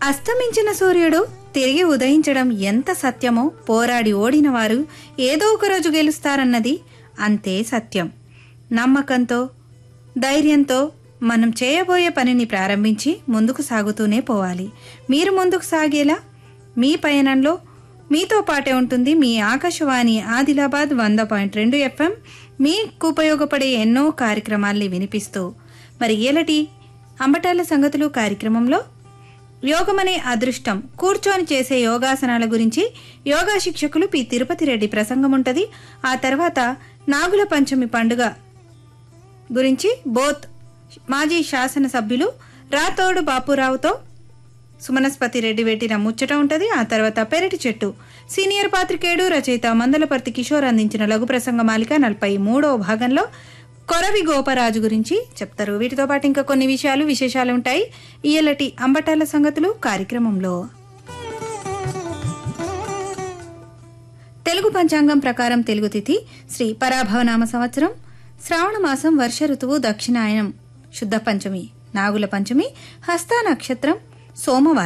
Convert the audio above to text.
అస్తమించిన సూర్యుడు తిరిగి ఉదయించడం ఎంత సత్యమో పోరాడి ఓడిన వారు ఏదో ఒకరోజు గెలుస్తారన్నది అంతే సత్యం నమ్మకంతో ధైర్యంతో మనం చేయబోయే పనిని ప్రారంభించి ముందుకు సాగుతూనే పోవాలి మీరు ముందుకు సాగేలా మీ పయనంలో మీతో పాటే ఉంటుంది మీ ఆకాశవాణి ఆదిలాబాద్ వంద పాయింట్ రెండు ఎఫ్ఎం మీకు ఉపయోగపడే ఎన్నో కార్యక్రమాల్ని వినిపిస్తూ మరి ఏలటి అంబటాల సంగతులు కార్యక్రమంలో యోగమనే అదృష్టం కూర్చొని చేసే యోగాసనాల గురించి యోగా శిక్షకులు పి తిరుపతి రెడ్డి ప్రసంగం ఉంటుంది ఆ తర్వాత నాగుల పంచమి పండుగ గురించి బోత్ మాజీ శాసనసభ్యులు రాతోడు బాపురావుతో సుమనస్పతి రెడ్డి పెట్టిన ముచ్చట ఉంటది ఆ తర్వాత పెరటి చెట్టు సీనియర్ పాత్రికేయుడు రచయిత మందలపర్తి కిషోర్ అందించిన లఘు ప్రసంగ మాలిక నలభై మూడవ భాగంలో కొరవి గోపరాజు గురించి చెప్తారు వీటితో పాటు ఇంకా కొన్ని విషయాలు విశేషాలు ఉంటాయి ఇయ్యలటి అంబటాల సంగతులు కార్యక్రమంలో తెలుగు పంచాంగం ప్రకారం తెలుగు తిథి శ్రీ పరాభవనామ సంవత్సరం శ్రావణ మాసం వర్ష ఋతువు దక్షిణాయనం శుద్ధ పంచమి నాగుల పంచమి హస్త నక్షత్రం సోమవారం